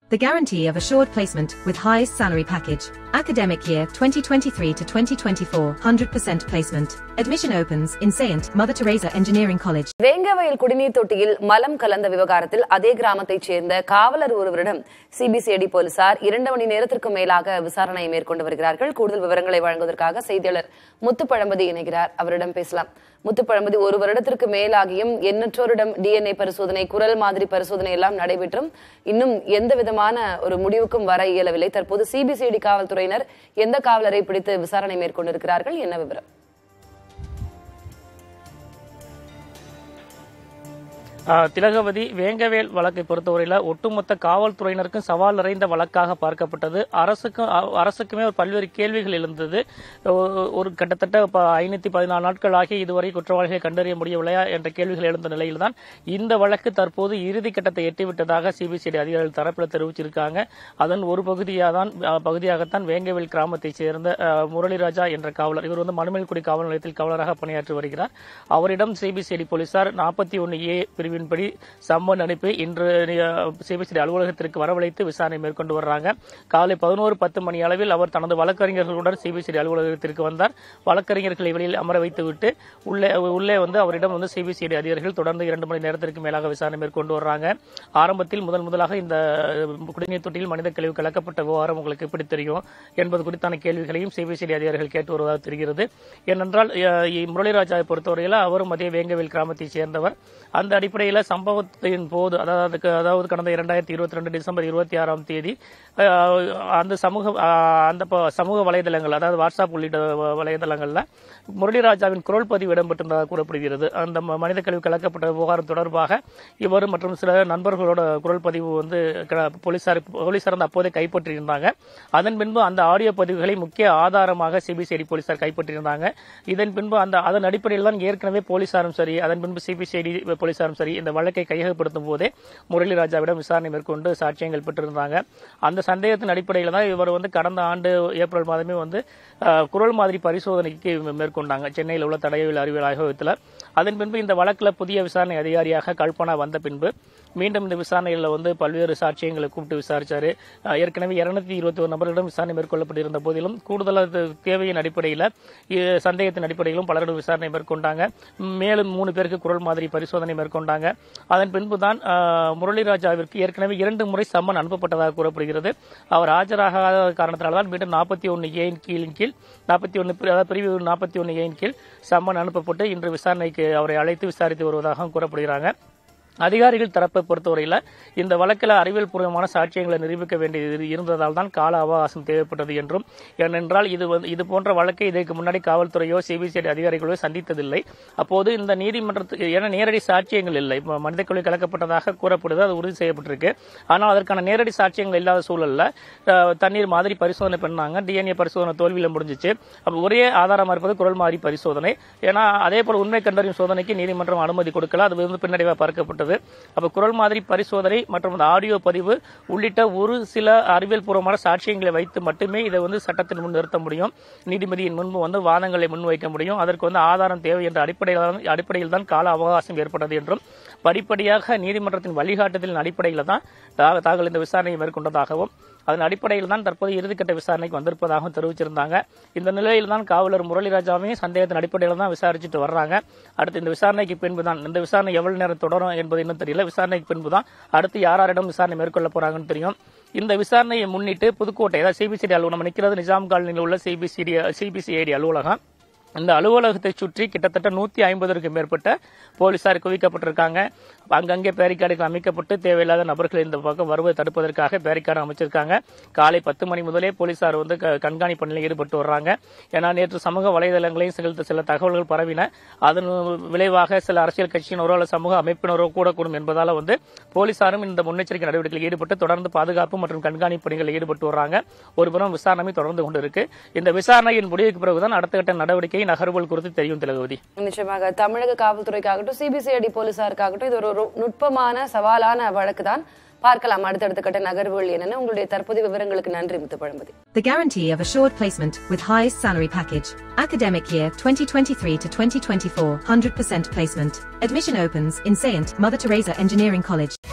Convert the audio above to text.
The guarantee of assured placement with highest salary package. Academic year 2023 to 2024, 100% placement. Admission opens in Saint Mother Teresa Engineering College. Vengavayal குடிநீர் தொட்டியில் மலம் கலந்த விவகாரத்தில் அதே கிராமத்தைச் சேர்ந்த காவலர் ஒருவரிடம் சிபிசிஐடி போலீசார் இரண்டு மணி நேரத்திற்கு மேலாக விசாரணை மேற்கொண்டு வருகிறார்கள் கூடுதல் விவரங்களை வழங்குவதற்காக செய்தியாளர் முத்துப்பழம்பதி இணைகிறார் அவரிடம் பேசலாம் முத்துப்பழம்பதி ஒரு வருடத்திற்கு மேலாகியும் எண்ணற்றோரிடம் டிஎன்ஏ பரிசோதனை குரல் மாதிரி பரிசோதனை எல்லாம் நடைபெற்றும் இன்னும் எந்த விதமான ஒரு முடிவுக்கும் வர இயலவில்லை தற்போது சிபிசிஐடி காவல்துறையினர் எந்த காவலரை பிடித்து விசாரணை மேற்கொண்டிருக்கிறார்கள் என்ன விவரம் ஆஹ் திலகவதி வேங்கவேல் வழக்கை பொறுத்தவரையில ஒட்டுமொத்த காவல்துறையினருக்கும் சவால் நிறைந்த வழக்காக பார்க்கப்பட்டது அரசுக்கும் அ- அரசுக்குமே ஒரு பல்வேறு கேள்விகள் எழுந்தது ஒ- ஒரு கிட்டத்தட்ட ப- ஐநூத்தி பதினாலு நாட்கள் ஆகி இதுவரை குற்றவாளிகளை கண்டறிய முடியவில்லையா என்ற கேள்விகள் எழுந்த நிலையில்தான் இந்த வழக்கு தற்போது இறுதி கட்டத்தை எட்டிவிட்டதாக சிபிசிஐடி அதிகாரிகள் தரப்பில் தெரிவிச்சிருக்காங்க அதன் ஒரு பகுதியாக தான் பகுதியாகத்தான் வேங்கவேல் கிராமத்தைச் சேர்ந்த ஆஹ், முரளிராஜா என்ற காவலர் இவர் வந்து மணுமேல்குடி காவல் நிலையத்தில் காவலராக பணியாற்றி வருகிறார் அவரிடம் சிபிசிஐடி போலீசார் நாற்பத்தி ஒன்று ஏ பிரிவின்படி சம்மன் அனுப்பி இன்று சிபிசிஐடி அலுவலகத்திற்கு வரவழைத்து விசாரணை மேற்கொண்டு வர்றாங்க காலை பதினோரு பத்து மணி அளவில் அவர் தனது வழக்கறிஞர்களுடன் சிபிசிஐடி அலுவலகத்திற்கு வந்தார் வழக்கறிஞர்களை வெளியில் அமர வைத்துவிட்டு உள்ளே உள்ளே வந்து அவரிடம் வந்து சிபிசிஐடி அதிகாரிகள் தொடர்ந்து இரண்டு மணி நேரத்திற்கு மேலாக விசாரணை மேற்கொண்டு வர்றாங்க ஆரம்பத்தில் முதல் முதலாக இந்த குடிநீர் தொட்டியில் மனித கழிவு கலக்கப்பட்ட விவகாரம் உங்களுக்கு எப்படி தெரியும் என்பது குறித்தான கேள்விகளையும் சிபிசிஐடி அதிகாரிகள் கேட்டு வருவதாக தெரிகிறது ஏனென்றால் அஹ், இ- முரளிராஜாவை பொறுத்தவரையில் அவரும் அதே வேங்கவேல் கிராமத்தைச் சேர்ந்தவர் அந்த அடிப்படையில் சம்பவத்தின் போது அதாவது அதாவது கடந்த இரண்டாயிரத்தி இருபத்தி ரெண்டு டிசம்பர் இருபத்தி ஆறாம் தேதி அஹ், அந்த சமூக அஹ், அந்த ப- சமூக வலைதளங்கள் அதாவது வாட்ஸ்அப் உள்ளிட்ட வ- வலைதளங்கள்ல முரளிராஜாவின் குரல் பதிவு இடம்பெற்றிருந்ததாக கூறப்படுகிறது அந்த ம- மனித கழிவு கலக்கப்பட்ட விவகாரம் தொடர்பாக இவர் மற்றும் சில நண்பர்களோட குரல் பதிவு வந்து க- போலீசார் போலீசார் வந்து அப்போதே கைப்பற்றியிருந்தாங்க அதன் பின்பு அந்த ஆடியோ பதிவுகளை முக்கிய ஆதாரமாக சிபிசிஐடி போலீசார் கைப்பற்றியிருந்தாங்க இதன் பின்பு அந்த அதன் அடிப்படையில் தான் ஏற்கனவே போலீசாரும் சரி அதன் பின்பு சிபிசிஐடி போலீசாரும் சரி இந்த வழக்கை கையகப்படுத்தும் போதே முரளிராஜாவிடம் விசாரணை மேற்கொண்டு சாட்சியங்கள் பெற்றிருந்தாங்க அந்த சந்தேகத்தின் அடிப்படையில் தான் இவர் வந்து கடந்த ஆண்டு ஏப்ரல் மாதமே வந்து அஹ், குரல் மாதிரி பரிசோதனைக்கு மேற்கொண்டாங்க சென்னையில் உள்ள தடயவியல் அறிவியல் ஆய்வகத்தில் அதன் பின்பு இந்த வழக்கில் புதிய விசாரணை அதிகாரியாக கல்பனா வந்த பின்பு மீண்டும் இந்த விசாரணையில் வந்து பல்வேறு சாட்சியங்களை கூப்பிட்டு விசாரிச்சாரு அஹ், ஏற்கனவே இருநூத்தி இருபத்தி ஒரு நபர்களிடம் விசாரணை மேற்கொள்ளப்பட்டிருந்த போதிலும் கூடுதலாக தேவையின் அடிப்படையில் இ- சந்தேகத்தின் அடிப்படையிலும் பலரிடம் விசாரணை மேற்கொண்டாங்க மேலும் மூணு பேருக்கு குரல் மாதிரி பரிசோதனை மேற்கொண்டாங்க அதன் பின்புதான் அஹ், முரளிராஜாவிற்கு ஏற்கனவே இரண்டு முறை சம்மன் அனுப்பப்பட்டதாக கூறப்படுகிறது அவர் ஆஜராகாத காரணத்தினால்தான் மீண்டும் நாற்பத்தி ஒன்று ஏன் கீழின் கீழ் நாற்பத்தி ஒன்று அதாவது பிரிவு நாற்பத்தி ஒன்று ஏன் கீழ் சம்மன் அனுப்பப்பட்டு இன்று விசாரணைக்கு அவரை அழைத்து விசாரித்து வருவதாக கூறப்படுகிறாங்க அதிகாரிகள் தரப்பை பொறுத்தவரையில் இந்த வழக்கில் அறிவியல் பூர்வமான சாட்சியங்களை நிரூபிக்க வேண்டியது இருந்ததால் தான் கால அவகாசம் தேவைப்பட்டது என்றும் ஏனென்றால் இது வந்து இது போன்ற வழக்கை இதற்கு முன்னாடி காவல்துறையோ சிபிசிஐடி அதிகாரிகளோ சந்தித்ததில்லை அப்போது இந்த நீதிமன்றத்துக்கு ஏன்னா நேரடி சாட்சியங்கள் இல்லை இப்ப மனித கொலை கலக்கப்பட்டதாக கூறப்படுது அது உறுதி செய்யப்பட்டிருக்கு ஆனால் அதற்கான நேரடி சாட்சியங்கள் இல்லாத சூழல்ல அஹ், தண்ணீர் மாதிரி பரிசோதனை பண்ணாங்க டிஎன்ஏ பரிசோதனை தோல்வியில் முடிஞ்சிச்சு அப்ப ஒரே ஆதாரமா இருப்பது குரல் மாதிரி பரிசோதனை ஏன்னா அதே போல உண்மை கண்டறியும் சோதனைக்கு நீதிமன்றம் அனுமதி கொடுக்கல அது வந்து பின்னடைவா பார்க்கப்பட்டது அப்ப குரல் மாதிரி பரிசோதனை மற்றும் அந்த ஆடியோ பதிவு உள்ளிட்ட ஒரு சில அறிவியல் பூர்வமான சாட்சியங்களை வைத்து மட்டுமே இதை வந்து சட்டத்தின் முன் நிறுத்த முடியும் நீதிபதியின் முன்பு வந்து வாதங்களை முன்வைக்க முடியும் அதற்கு வந்து ஆதாரம் தேவை என்ற அடிப்படையில் அடிப்படையில் தான் கால அவகாசம் ஏற்பட்டது என்றும் படிப்படியாக நீதிமன்றத்தின் வழிகாட்டுதலின் அடிப்படையில் தான் தா- தாங்கள் இந்த விசாரணையை மேற்கொண்டதாகவும் அதன் அடிப்படையில் தான் தற்போது இறுதிக்கட்ட விசாரணைக்கு வந்திருப்பதாகவும் தெரிவிச்சிருந்தாங்க இந்த நிலையில் தான் காவலர் முரளிராஜாவையும் சந்தேகத்தின் அடிப்படையில் தான் விசாரிச்சுட்டு வர்றாங்க அடுத்து இந்த விசாரணைக்கு பின்பு தான் இந்த விசாரணை எவ்வளவு நேரம் தொடரும் என்பது இன்னும் தெரியல விசாரணைக்கு பின்பு தான் அடுத்து யார் யாரிடம் விசாரணை மேற்கொள்ள போறாங்கன்னு தெரியும் இந்த விசாரணையை முன்னிட்டு புதுக்கோட்டை அதாவது சிபிசிடி அலுவலகம் நிற்கிறது நிஜாம் காலனியில் உள்ள சிபிசிடி சிபிசிஐடி அலுவலகம் இந்த அலுவலகத்தை சுற்றி கிட்டத்தட்ட நூத்தி ஐம்பதற்கும் மேற்பட்ட போலீசார் குவிக்கப்பட்டிருக்காங்க அங்கங்கே பேரிகார்டுகள் அமைக்கப்பட்டு தேவையில்லாத நபர்கள் இந்த பக்கம் வருவதை தடுப்பதற்காக பேரிகார்டு அமைச்சிருக்காங்க காலை பத்து மணி முதலே போலீசார் வந்து க- கண்காணிப்பு பணியில் ஈடுபட்டு வர்றாங்க ஏன்னா நேற்று சமூக வலைதளங்களையும் சில சில தகவல்கள் பரவின அதன் விளைவாக சில அரசியல் கட்சியினரோ அல்லது சமூக அமைப்பினரோ கூடக்கூடும் என்பதால வந்து போலீசாரும் இந்த முன்னெச்சரிக்கை நடவடிக்கையில் ஈடுபட்டு தொடர்ந்து பாதுகாப்பு மற்றும் கண்காணிப்பு பணிகளில் ஈடுபட்டு வர்றாங்க ஒருபுறம் விசாரணை தொடர்ந்து கொண்டிருக்கு இந்த விசாரணையின் முடிவுக்கு பிறகுதான் அடுத்த கட்ட நடவடிக்கை நகர்வுகள் குறித்து தெரியும் திலகவதி நிச்சயமாக தமிழக காவல்துறைக்காகட்டும் சிபிசிஐடி போலீசாருக்காகட்டும் இது ஒரு ஒரு நுட்பமான சவாலான வழக்கு தான் பார்க்கலாம் அடுத்தடுத்த கட்ட நகர்வுகள் என்னன்னு உங்களுடைய தற்போதைய விவரங்களுக்கு நன்றி முத்து Pazhampathi The guarantee of assured placement with highest salary package. Academic year 2023 to 2024, 100% placement. Admission opens in Saint Mother Teresa Engineering College.